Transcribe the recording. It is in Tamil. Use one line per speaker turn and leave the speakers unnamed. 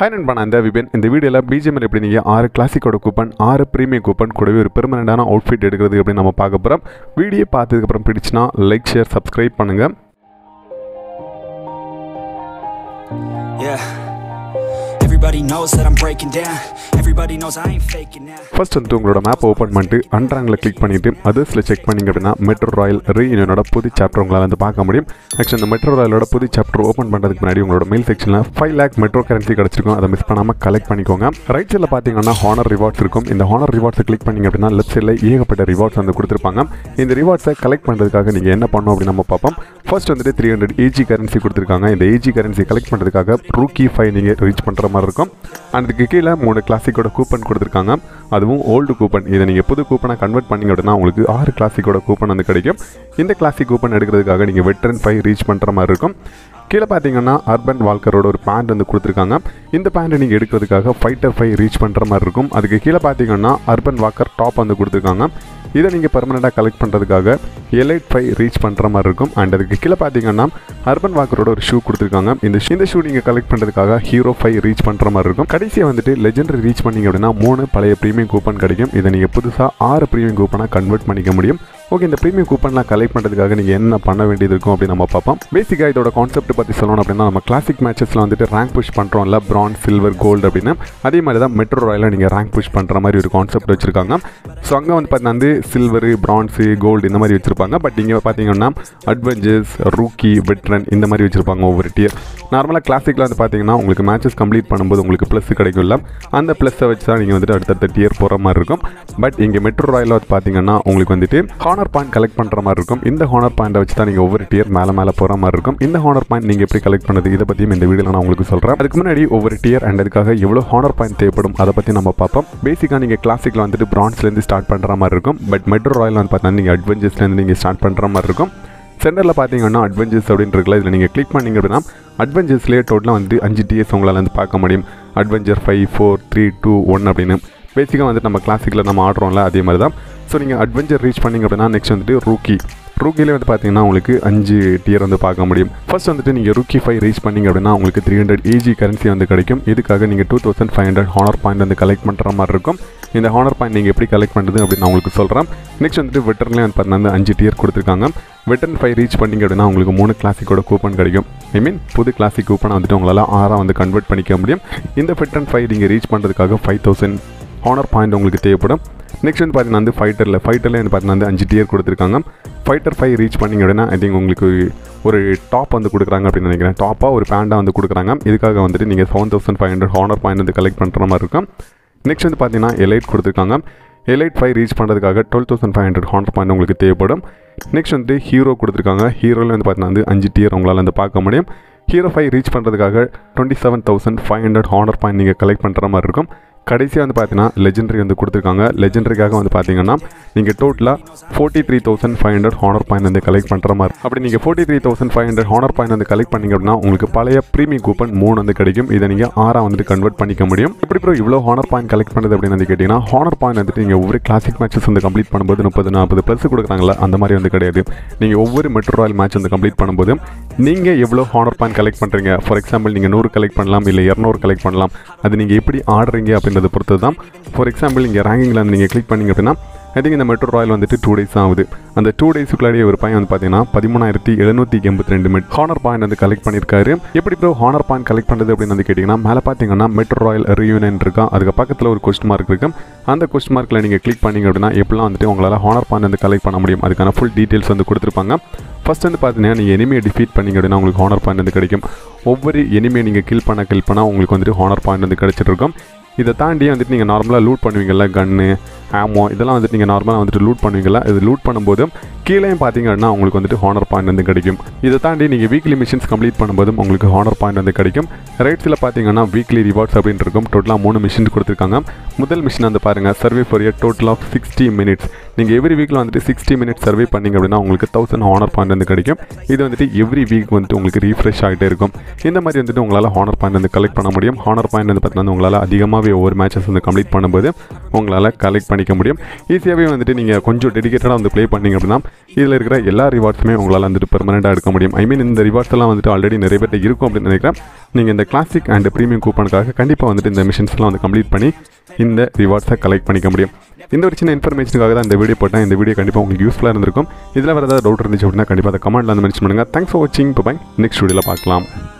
ஹாய் நண்பா நான் இந்த விபின் இந்த வீடியோவில் பிஜிஎம்எல் எப்படி நீங்கள் ஆறு கிளாசிக்கோட கூப்பன் ஆறு ப்ரீமியம் கூப்பன் கூடவே ஒரு பெர்மனண்டான அவுட்ஃபிட் எடுக்கிறது அப்படின்னு நம்ம பார்க்க போகிறோம் வீடியோ பார்த்ததுக்கப்புறம் பிடிச்சினா லைக் ஷேர் சப்ஸ்கிரைப் பண்ணுங்கள்
Yeah. Everybody knows that I'm breaking down. Everybody knows I ain't faking now.
First வந்து உங்களோட மேப் ஓப்பன் பண்ணிட்டு அண்ட்ராங்கில் கிளிக் பண்ணிவிட்டு அதர்ஸில் செக் பண்ணிங்க அப்படின்னா மெட்ரோ ராயல் ரீயூனியனோட புது சாப்டர் உங்களால் வந்து பார்க்க முடியும் ஆக்சுவலி இந்த மெட்ரோ ராயலோட புது சாப்டர் ஓப்பன் பண்ணுறதுக்கு முன்னாடி உங்களோட மெயில் செக்ஷனில் ஃபைவ் லேக் மெட்ரோ கரன்சி கிடச்சிருக்கும் அதை மிஸ் பண்ணாமல் கலெக்ட் பண்ணிக்கோங்க ரைட் சைடில் பார்த்தீங்கன்னா ஹானர் ரிவார்ட்ஸ் இருக்கும் இந்த ஹானர் ரிவார்ட்ஸை கிளிக் பண்ணிங்க அப்படின்னா லெஃப்ட் சைடில் ஏகப்பட்ட ரிவார்ட்ஸ் வந்து கொடுத்துருப்பாங்க இந்த ரிவார்ட்ஸை கலெக்ட் பண்ணுறதுக்காக நீங்கள் என்ன பண்ணணும் அப்படின்னு நம்ம பார்ப்போம் ஃபர்ஸ்ட் வந்துட்டு த்ரீ ஹண்ட்ரட் ஏஜி கரன்சி கொடுத்துருக்காங்க இந்த ஏஜி கரன்சி கலெக்ட் பண்ணுறதுக்காக ரூக்கி ஃபைவ் நீங்கள் ரீச் பண்ணுற மாதிரி இருக்கும் அதுக்கு கீழே மூணு கிளாசிக்கோட கூப்பன் கொடுத்துருக்காங்க அதுவும் ஓல்டு கூப்பன் இதை நீங்கள் புது கூப்பனை கன்வெர்ட் பண்ணிங்க அப்படின்னா உங்களுக்கு ஆறு கிளாசிக்கோட கூப்பன் வந்து கிடைக்கும் இந்த கிளாசிக் கூப்பன் எடுக்கிறதுக்காக நீங்கள் வெட்டரன் ஃபைவ் ரீச் பண்ணுற மாதிரி இருக்கும் கீழே பார்த்தீங்கன்னா அர்பன் வால்கரோட ஒரு பேண்ட் வந்து கொடுத்துருக்காங்க இந்த பேண்ட்டை நீங்கள் எடுக்கிறதுக்காக ஃபைட்டர் ஃபைவ் ரீச் பண்ணுற மாதிரி இருக்கும் அதுக்கு கீழே பார்த்தீங்கன்னா அர்பன் வாக்கர் டாப் வந்து கொடுத்துருக்காங்க இதை நீங்கள் பர்மனெண்ட்டாக கலெக்ட் பண்ணுறதுக்காக எலைட் ஃபைவ் ரீச் பண்ணுற மாதிரி இருக்கும் அண்ட் அதுக்கு கீழே பார்த்தீங்கன்னா அர்பன் வாக்கரோட ஒரு ஷூ கொடுத்துருக்காங்க இந்த ஷூ- இந்த ஷூ நீங்கள் கலெக்ட் பண்ணுறதுக்காக ஹீரோ ஃபைவ் ரீச் பண்ணுற மாதிரி இருக்கும் கடைசியாக வந்துட்டு லெஜெண்டரி ரீச் பண்ணீங்க அப்படின்னா மூணு பழைய ப்ரீமியம் கூப்பன் கிடைக்கும் இதை நீங்கள் புதுசாக ஆறு ப்ரீமியம் கூப்பனாக கன்வெர்ட் பண்ணிக்க முடியும் ஓகே இந்த ப்ரீமியம் கூப்பன்லாம் கலெக்ட் பண்ணுறதுக்காக நீங்கள் என்ன பண்ண வேண்டியது இருக்கும் அப்படின்னு நம்ம பார்ப்போம் பேசிக்காக இதோட கான்செப்ட் பற்றி சொல்லணும் அப்படின்னா நம்ம கிளாசிக் மேட்சஸில் வந்துட்டு ரேங்க் புஷ் பண்ணுறோம்ல பிரான்ஸ் சில்வர் கோல்டு அப்படின்னு அதே மாதிரி தான் மெட்ரோ ராயில் நீங்கள் ரேங்க் புஷ் பண்ணுற மாதிரி ஒரு கான்செப்ட் வச்சுருக்காங்க ஸோ அங்கே வந்து பார்த்தீங்கன்னா வந்து சில்வரு பிரான்ஸு கோல்டு இந்த மாதிரி வச்சுருப்பாங்க பட் இங்கே பார்த்தீங்கன்னா அட்வென்ச்சர்ஸ் ரூக்கி வெட்ரன் இந்த மாதிரி வச்சுருப்பாங்க ஒவ்வொரு டியர் நார்மலாக கிளாசிக்கில் வந்து பார்த்தீங்கன்னா உங்களுக்கு மேட்சஸ் கம்ப்ளீட் பண்ணும்போது உங்களுக்கு ப்ளஸ் கிடைக்கும்ல அந்த ப்ளஸ்ஸை வச்சு தான் நீங்கள் வந்துட்டு அடுத்தடுத்த டியர் போகிற மாதிரி இருக்கும் பட் இங்கே மெட்ரோ ராயில் வந்து பார்த்தீங்கன்னா உங்களுக்கு வந்துட்டு ஹானர் பாயிண்ட் கலெக்ட் பண்ணுற மாதிரி இருக்கும் இந்த ஹானர் பாயிண்ட்டை வச்சு தான் நீங்கள் ஒவ்வொரு டியர் மேலே மேலே போகிற மாதிரி இருக்கும் இந்த ஹானர் பாயிண்ட் நீங்கள் எப்படி கலெக்ட் பண்ணுறது இதை பற்றியும் இந்த வீடியோவில் நான் உங்களுக்கு சொல்கிறேன் அதுக்கு முன்னாடி ஒவ்வொரு டியர் அண்ட் அதுக்காக எவ்வளோ ஹானர் பாயிண்ட் தேவைப்படும் அதை பற்றி நம்ம பார்ப்போம் பேசிக்காக நீங்கள் கிளாசிக்கில் வந்துட்டு பிரான்ஸ்லேருந்து ஸ்டார்ட் பண்ணுற மாதிரி இருக்கும் பட் மெட்ரோ ராயில் வந்து பார்த்தீங்கன்னா நீங்கள் அட்வென்ச்சர்ஸ்லேருந்து நீங்கள் ஸ்டார்ட் பண்ணுற மாதிரி இருக்கும் சென்டரில் பார்த்தீங்கன்னா அட்வென்ச்சர்ஸ் அப்படின்னு இருக்குல்ல இதில் நீங்கள் கிளிக் பண்ணீங்க அப்படின்னா அட்வென்ச்சர்ஸ்லேயே டோட்டலாக வந்து அஞ்சு டிஎஸ் உங்களால் வந்து பார்க்க முடியும் adventure five four three two one அப்படின்னு பேசிக்காக வந்துட்டு நம்ம கிளாசிக்கில் நம்ம ஆடுறோம்ல அதே மாதிரி தான் ஸோ நீங்கள் அட்வென்ச்சர் ரீச் பண்ணீங்க அப்படின்னா நெக்ஸ்ட் வந்துட்டு ரூக்கி ரூக்கிலே வந்து பார்த்தீங்கன்னா உங்களுக்கு அஞ்சு டியர் வந்து பார்க்க முடியும் ஃபர்ஸ்ட் வந்துட்டு நீங்கள் ரூக்கி ஃபைவ் ரீச் பண்ணீங்க அப்படின்னா உங்களுக்கு த்ரீ ஹண்ட்ரட் ஏஜி கரன்சி வந்து கிடைக்கும் இதுக்காக நீங்கள் two thousand five hundred honour point வந்து கலெக்ட் பண்ணுற மாதிரி இருக்கும் இந்த ஹானர் பாயிண்ட் நீங்கள் எப்படி கலெக்ட் பண்ணுறது அப்படின்னு நான் உங்களுக்கு சொல்கிறேன் நெக்ஸ்ட் வந்துட்டு வெட்டர்லேயே வந்து பார்த்தீங்கன்னா வந்து அஞ்சு டியர் கொடுத்துருக்காங்க வெட்டர்ன் ஃபைவ் ரீச் பண்ணீங்க அப்படின்னா உங்களுக்கு மூணு கிளாசிக்கோட கூப்பன் கிடைக்கும் ஐ மீன் புது கிளாசிக் கூப்பனை வந்துட்டு உங்களால் ஆறாக வந்து கன்வெர்ட் பண்ணிக்க முடியும் இந்த வெட்டர்ன் ஃபைவ் நீங்கள் ரீச் பண்ணுறதுக்காக ஃபைவ் தௌசண்ட் ஹானர் பாயிண்ட் உங்களுக்கு தேவைப்படும் நெக்ஸ்ட் வந்து பார்த்தீங்கன்னா வந்து ஃபைட்டரில் ஃபைட்டரில் வந்து பார்த்தீங்கன்னா வந்து அஞ்சு டியர் கொடுத்துருக்காங்க ஃபைட்டர் ஃபைவ் ரீச் பண்ணிங்க அப்படின்னா ஐ திங்க் உங்களுக்கு ஒரு டாப் வந்து கொடுக்குறாங்க அப்படின்னு நினைக்கிறேன் டாப்பாக ஒரு பேண்டாக வந்து கொடுக்குறாங்க இதுக்காக வந்துட்டு நீங்கள் seven thousand five hundred honour point வந்து கலெக்ட் பண்ணுற மாதிரி இருக்கும் நெக்ஸ்ட் வந்து பார்த்தீங்கன்னா எலைட் கொடுத்துருக்காங்க எலைட் ஃபைவ் ரீச் பண்ணுறதுக்காக twelve thousand five hundred honour point உங்களுக்கு தேவைப்படும் நெக்ஸ்ட் வந்து ஹீரோ கொடுத்துருக்காங்க ஹீரோவில் வந்து பார்த்தீங்கன்னா வந்து அஞ்சு டியர் உங்களால் வந்து பார்க்க முடியும் ஹீரோ ஃபைவ் ரீச் பண்ணுறதுக்காக twenty seven thousand five hundred honour point நீங்கள் கலெக்ட் பண்ணுற மாதிரி இருக்கும் கடைசியாக வந்து பார்த்தீங்கன்னா லெஜெண்டரி வந்து கொடுத்துருக்காங்க லெஜெண்டரிக்காக வந்து பார்த்தீங்கன்னா நீங்கள் டோட்டலாக forty three thousand five hundred honour point வந்து கலெக்ட் பண்ணுற மாதிரி அப்படி நீங்கள் forty three thousand five hundred honour point வந்து கலெக்ட் பண்ணிங்க அப்படின்னா உங்களுக்கு பழைய ப்ரீமியம் கூப்பன் மூணு வந்து கிடைக்கும் இதை நீங்கள் ஆறாக வந்துட்டு கன்வெர்ட் பண்ணிக்க முடியும் எப்படி ப்ரோ இவ்வளோ ஹானர் பாயிண்ட் கலெக்ட் பண்ணுறது அப்படின்னு வந்து கேட்டிங்கன்னா ஹானர் பாயிண்ட் வந்துட்டு நீங்கள் ஒவ்வொரு கிளாசிக் மேட்சஸ் வந்து கம்ப்ளீட் பண்ணும்போது முப்பது நாற்பது ப்ளஸ் கொடுக்குறாங்களா அந்த மாதிரி வந்து கிடையாது நீங்கள் ஒவ்வொரு மெட்ரோ ராயல் மேட்ச் வந்து கம்ப்ளீட் பண்ணும்போது நீங்கள் எவ்வளோ ஹானர் பாயிண்ட் கலெக்ட் பண்ணுறீங்க ஃபார் எக்ஸாம்பிள் நீங்கள் நூறு கலெக்ட் பண்ணலாம் இல்லை இரநூறு கலெக்ட் பண்ணலாம் அது நீங்கள் எப்படி ஆடுறீங்க அப்படின்றத பொறுத்து தான் ஃபார் எக்ஸாம்பிள் இங்கே ரேங்கிங்கில் வந்து நீங்கள் கிளிக் பண்ணீங்க அப்படின்னா ஐ திங்க் இந்த மெட்ரோ ராயல் வந்துட்டு டூ டேஸ் ஆகுது அந்த டூ டேஸுக்குள்ளாடியே ஒரு பையன் வந்து பார்த்தீங்கன்னா பதிமூணாயிரத்தி எழுநூற்றி எண்பத்தி ரெண்டு மெட் ஹானர் பாயிண்ட் வந்து கலெக்ட் பண்ணியிருக்காரு எப்படி ப்ரோ ஹானர் பாயிண்ட் கலெக்ட் பண்ணுறது அப்படின்னு வந்து கேட்டிங்கன்னா மேலே பார்த்தீங்கன்னா மெட்ரோ ராயல் ரியூனியன் இருக்கா அதுக்கு பக்கத்தில் ஒரு கொஸ்ட் மார்க் இருக்கு அந்த கொஸ்ட் மார்க்கில் நீங்கள் கிளிக் பண்ணீங்க அப்படின்னா எப்படிலாம் வந்துட்டு உங்களால் ஹானர் பாயிண்ட் வந்து கலெக்ட் பண்ண முடியும் அதுக்கான ஃபுல் டீட்டெயில்ஸ் வந்து கொடுத்துருப்பாங்க ஃபர்ஸ்ட் வந்து பார்த்தீங்கன்னா நீங்கள் எனிமையை டிஃபீட் பண்ணீங்க அப்படின்னா உங்களுக்கு ஹானர் பாயிண்ட் வந்து கிடைக்கும் ஒவ்வொரு எனிமையை நீங்கள் கில் பண்ண கில் பண்ணால் உங்களுக்கு வந்துட்டு ஹானர் பாயிண்ட் வந்து கிடைச்சிட்டு இருக்கும் இதை தாண்டி வந்துட்டு நீங்கள் நார்மலாக லூட் பண்ணுவீங்கல்ல கன்னு ஆமோ இதெல்லாம் வந்துட்டு நீங்கள் நார்மலாக வந்துட்டு லூட் பண்ணுவீங்கல்ல இது லூட் பண்ணும்போது கீழேயும் பார்த்தீங்க அப்படின்னா உங்களுக்கு வந்துட்டு ஹானர் பாயிண்ட் வந்து கிடைக்கும் இதை தாண்டி நீங்கள் வீக்லி மிஷின்ஸ் கம்ப்ளீட் பண்ணும்போதும் உங்களுக்கு ஹானர் பாயிண்ட் வந்து கிடைக்கும் ரைட்ஸில் பார்த்தீங்கன்னா வீக்லி ரிவார்ட்ஸ் அப்படின்னு இருக்கும் டோட்டலாக மூணு மிஷின் கொடுத்துருக்காங்க முதல் மிஷின் வந்து பாருங்கள் survey for year total of sixty minutes நீங்கள் எவ்ரி வீக்கில் வந்துட்டு சிக்ஸ்டி மினிட்ஸ் சர்வே பண்ணீங்க அப்படின்னா உங்களுக்கு தௌசண்ட் ஹானர் பாயிண்ட் வந்து கிடைக்கும் இது வந்துட்டு எவ்ரி வீக் வந்துட்டு உங்களுக்கு ரீஃப்ரெஷ் ஆகிட்டே இருக்கும் இந்த மாதிரி வந்துட்டு உங்களால் ஹானர் பாயிண்ட் வந்து கலெக்ட் பண்ண முடியும் ஹானர் பாயிண்ட் வந்து பார்த்தீங்கன்னா உங்களால் அதிகமாகவே ஒவ்வொரு மேட்சஸ் வந்து கம்ப்ளீட் பண்ணும்போது உங்களால் கலெக்ட் பண்ணிக்க பண்ணிக்க முடியும் ஈஸியாகவே வந்துட்டு நீங்கள் கொஞ்சம் டெடிகேட்டடாக வந்து ப்ளே பண்ணீங்க அப்படின்னா இதில் இருக்கிற எல்லா ரிவார்ட்ஸுமே உங்களால் வந்துட்டு பெர்மனெண்ட்டாக எடுக்க முடியும் ஐ மீன் இந்த ரிவார்ட்ஸ் எல்லாம் வந்துட்டு ஆல்ரெடி நிறைய பேர்ட்ட இருக்கும் அப்படின்னு நினைக்கிறேன் நீங்கள் இந்த கிளாசிக் அண்ட் ப்ரீமியம் கூப்பனுக்காக கண்டிப்பாக வந்துட்டு இந்த மிஷின்ஸ்லாம் வந்து கம்ப்ளீட் பண்ணி இந்த ரிவார்ட்ஸை கலெக்ட் பண்ணிக்க முடியும் இந்த ஒரு சின்ன இன்ஃபர்மேஷனுக்காக தான் இந்த வீடியோ போட்டேன் இந்த வீடியோ கண்டிப்பாக உங்களுக்கு யூஸ்ஃபுல்லாக இருந்திருக்கும் இதில் வேறு ஏதாவது டவுட் இருந்துச்சு அப்படின்னா கண்டிப்பாக அதை கமெண்ட்டில் வந்து மென்ஷன் பண்ணுங்கள் தேங்க்ஸ் ஃபார் வாட்சிங் இப்போ பாய் நெக்ஸ்ட் வீடியோவில் பார்க்கலாம்